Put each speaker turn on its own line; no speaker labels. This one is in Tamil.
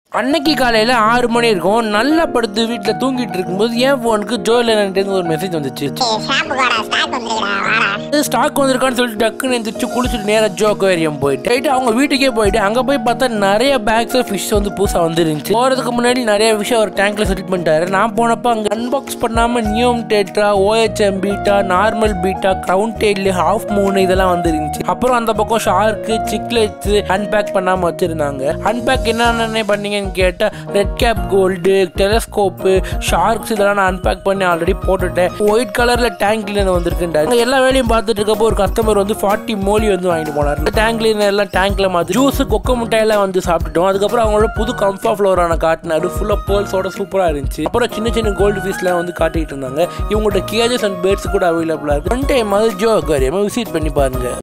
அன்னைக்கு காலையில ஆறு மணி இருக்கும் நல்லா படுத்து வீட்டில் தூங்கிட்டு இருக்கும்போது என் ஃபோனுக்கு ஜோயிலிருந்து ஒரு மெசேஜ் வந்துச்சு
ஷாம்புக்காடா ஸ்டாக் வந்துருக்கடா வாடா
ஸ்டாக் வந்திருக்கான்னு சொல்லிட்டு டக்குன்னு எந்திரிச்சு குளிச்சுட்டு நேராக ஜோ அக்வேரியம் போயிட்டு ரைட்டு அவங்க வீட்டுக்கே போயிட்டு அங்கே போய் பார்த்தா நிறைய பேக்ஸ் ஃபிஷ் வந்து புதுசாக வந்துருந்துச்சு போகிறதுக்கு முன்னாடி நிறைய விஷயம் ஒரு டேங்க்ல செட்டில் பண்ணிட்டாரு நான் போனப்போ அங்கே அன்பாக்ஸ் பண்ணாமல் neon tetra O H M betta normal betta crown tail half மூணு இதெல்லாம் வந்துருந்துச்சு அப்புறம் அந்த பக்கம் ஷார்க்கு சிக்லெட்ஸ் அன்பேக் பண்ணாமல் வச்சிருந்தாங்க அன்பேக் என்னென்ன பண்ணீங்கன்னு கேட்டால் red cap gold telescope sharks இதெல்லாம் நான் அன்பேக் பண்ணி ஆல்ரெடி போட்டுட்டேன் ஒயிட் கலரில் டேங்க் கிளீனர் வந்திருக்குண்டா அங்க எல்லா வேலையும் பார்த்துட்டு இருக்கப்போ ஒரு கஸ்டமர் வந்து ஃபார்ட்டி மோலி வந்து வாங்கிட்டு போனார் டேங்க் கிளீனர் எல்லாம் டேங்க்ல மாற்றி ஜூஸ் கொக்க முட்டையெல்லாம் வந்து சாப்பிட்டுட்டோம் அதுக்கப்புறம் அவங்களோட புது கம்ஃபா ஃப்ளோரான காட்டினாரு ஃபுல்லாக பேர்ல்ஸோட சூப்பராக இருந்துச்சு அப்புறம் சின்ன சின்ன கோல்டு ஃபிஷ்லாம் வந்து காட்டிட்டு இருந்தாங்க இவங்கள்ட்ட கேஜஸ் அண்ட் பேர்ட்ஸ் கூட அவைலபிளாக இருக்கு ஒன் டைம் அது ஜோ அக்வாரியம் விசிட் பண்ணி பாருங்க